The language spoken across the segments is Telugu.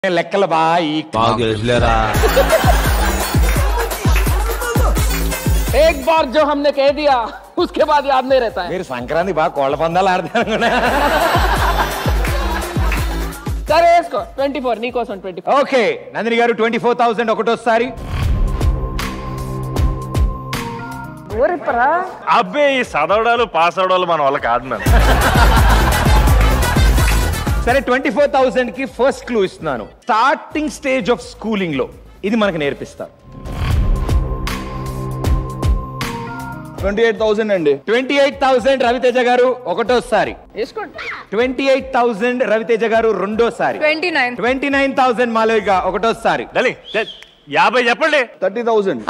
లెక్కలు బాయి మాకు తెలుసులేరా एक बार जो हमने कह दिया उसके बाद याद नहीं रहता है మీరు సంక్రాంతి బాగా కోళ్ల పందాలు ఆడతారు కూడా సరే వేసుకో ట్వంటీ ఫోర్ నీకోసం ట్వంటీ ఫోర్ ఓకే నందిని గారు ట్వంటీ ఫోర్ థౌసండ్ ఒకటోసారి అబ్బే ఈ చదవడాలు పాస్ అవడాలు మన వల్ల కాదు మ్యామ్ సరే ట్వంటీ ఫోర్ థౌసండ్ కి ఫస్ట్ క్లూ ఇస్తున్నాను స్టార్టింగ్ స్టేజ్ ఆఫ్ స్కూలింగ్ లో ఇది మనకు నేర్పిస్తారు ట్వంటీ ఎయిట్ థౌసండ్ అండి ట్వంటీ ఎయిట్ థౌసండ్ రవితేజ గారు ఒకటోసారి వేసుకోండి ట్వంటీ ఎయిట్ థౌసండ్ రవితేజ గారు రెండోసారి twenty nine twenty nine thousand Malavika ఒకటోసారి డలి యాభై చెప్పండి thirty thousand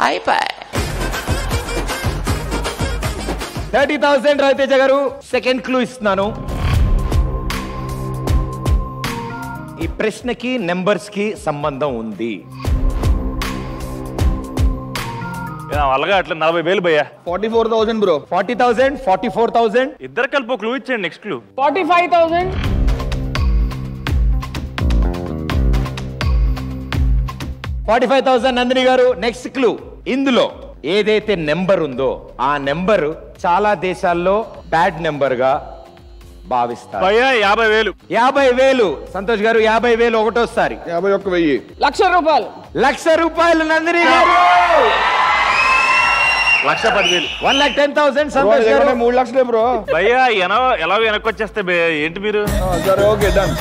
thirty thousand Raviteja గారు సెకండ్ క్లూ ఇస్తున్నాను ఈ ప్రశ్నకి నెంబర్స్ కి సంబంధం ఉంది నా వల్లగా అట్లా నలభై వేలు భయ్యా forty four thousand bro forty thousand forty four thousand ఇద్దరు కలిపి క్లూ ఇచ్చేయండి next clue forty five thousand forty five thousand Nandini గారు నెక్స్ట్ క్లూ ఇందులో ఏదైతే నెంబర్ ఉందో ఆ నెంబర్ చాలా దేశాల్లో బ్యాడ్ నెంబర్ గా భావిస్తారు భయ్యా యాభై వేలు యాభై వేలు సంతోష్ గారు యాభై వేలు ఒకటోసారి యాభై ఒక్క వెయ్యి లక్ష రూపాయలు లక్ష రూపాయలు నందిని గారు లక్ష పదివేలు one lakh ten thousand bro Santosh గారు ఇదిగోండి, మూడు లక్షలే బ్రో భయ్యా ఎనో ఎలా వెనక్కి వచ్చేస్తే బే- ఏంటి మీరు ఆ, సరే ఓకే డన్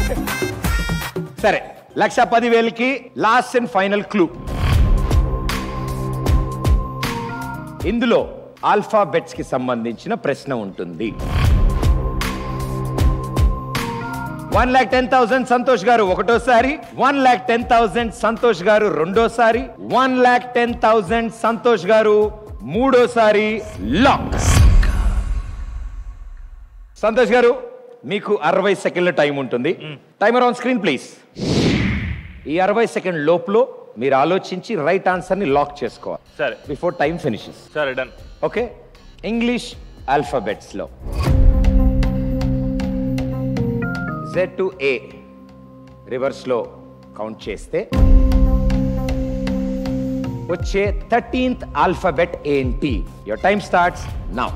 సరే లక్ష పదివేలకి లాస్ట్ అండ్ ఫైనల్ క్లూ ఇందులో ఆల్ఫాబెట్స్ కి సంబంధించిన ప్రశ్న ఉంటుంది one lakh ten thousand Santosh గారు ఒకటోసారి one lakh ten thousand Santosh గారు రెండోసారి one lakh ten thousand Santosh గారు మూడోసారి లాక్ సంతోష్ గారు మీకు అరవై సెకండ్ల టైం ఉంటుంది టైమర్ ఆన్ స్క్రీన్ ప్లీజ్ ఈ అరవై సెకండ్ లోపులో మీరు ఆలోచించి రైట్ ఆన్సర్ ని లాక్ చేసుకోవాలి సరే బిఫోర్ టైం ఫినిషెస్ సరే డన్ ఓకే ఇంగ్లీష్ ఆల్ఫాబెట్స్ లో జెడ్ టు ఏ రివర్స్ లో కౌంట్ చేస్తే వచ్చే థర్టీన్త్ ఆల్ఫాబెట్ ఏంటి యువర్ టైం స్టార్ట్స్ నౌ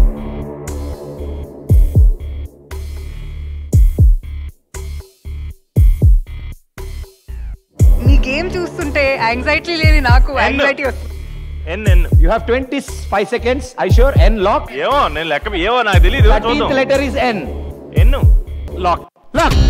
మీ గేమ్ చూస్తుంటే యాంగ్జైటీ లేని నాకు యాంగ్జైటీ వస్తుంది N N you have twenty five seconds I sure N lock ఏమో నేను లెక్క ఏమో నాకు తెలియదు థర్టీన్త్ చూద్దాం లెటర్ ఇస్ ఎన్ ఎన్ను లాక్ లాక్